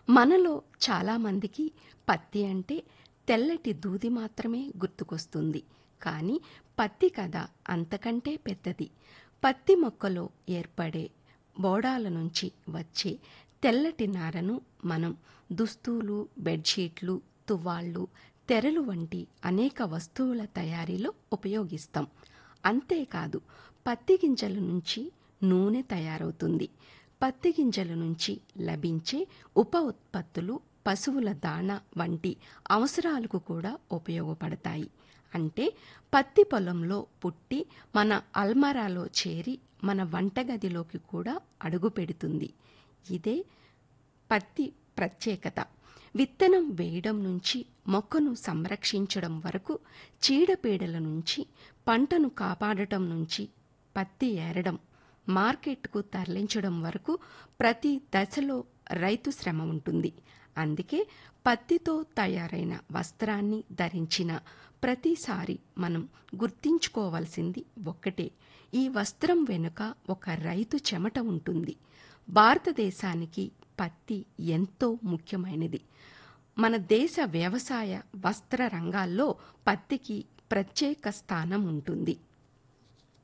మనలో చాలామందికి పత్తి అంటే తెల్లటి దూది మాత్రమే గుర్తుకొస్తుంది కానీ పత్తి కథ అంతకంటే పెద్దది పత్తి మొక్కలో ఏర్పడే బోడాల నుంచి వచ్చే తెల్లటి నారను మనం దుస్తులు బెడ్షీట్లు తువ్వాళ్ళు తెరలు వంటి అనేక వస్తువుల తయారీలో ఉపయోగిస్తాం అంతేకాదు పత్తి గింజల నుంచి నూనె తయారవుతుంది పత్తి గింజల నుంచి లభించే ఉప ఉత్పత్తులు పశువుల దాణ వంటి అవసరాలకు కూడా ఉపయోగపడతాయి అంటే పత్తి పొలంలో పుట్టి మన అల్మరాలో చేరి మన వంటగదిలోకి కూడా అడుగు పెడుతుంది ఇదే పత్తి ప్రత్యేకత విత్తనం వేయడం నుంచి మొక్కను సంరక్షించడం వరకు చీడపీడల నుంచి పంటను కాపాడటం నుంచి పత్తి ఏరడం మార్కెట్కు తరలించడం వరకు ప్రతి దశలో రైతు శ్రమ ఉంటుంది అందుకే పత్తితో తయారైన వస్త్రాన్ని ధరించిన ప్రతిసారి మనం గుర్తించుకోవలసింది ఒక్కటే ఈ వస్త్రం వెనుక ఒక రైతు చెమట ఉంటుంది భారతదేశానికి పత్తి ఎంతో ముఖ్యమైనది మన దేశ వ్యవసాయ వస్త్ర రంగాల్లో పత్తికి ప్రత్యేక స్థానం ఉంటుంది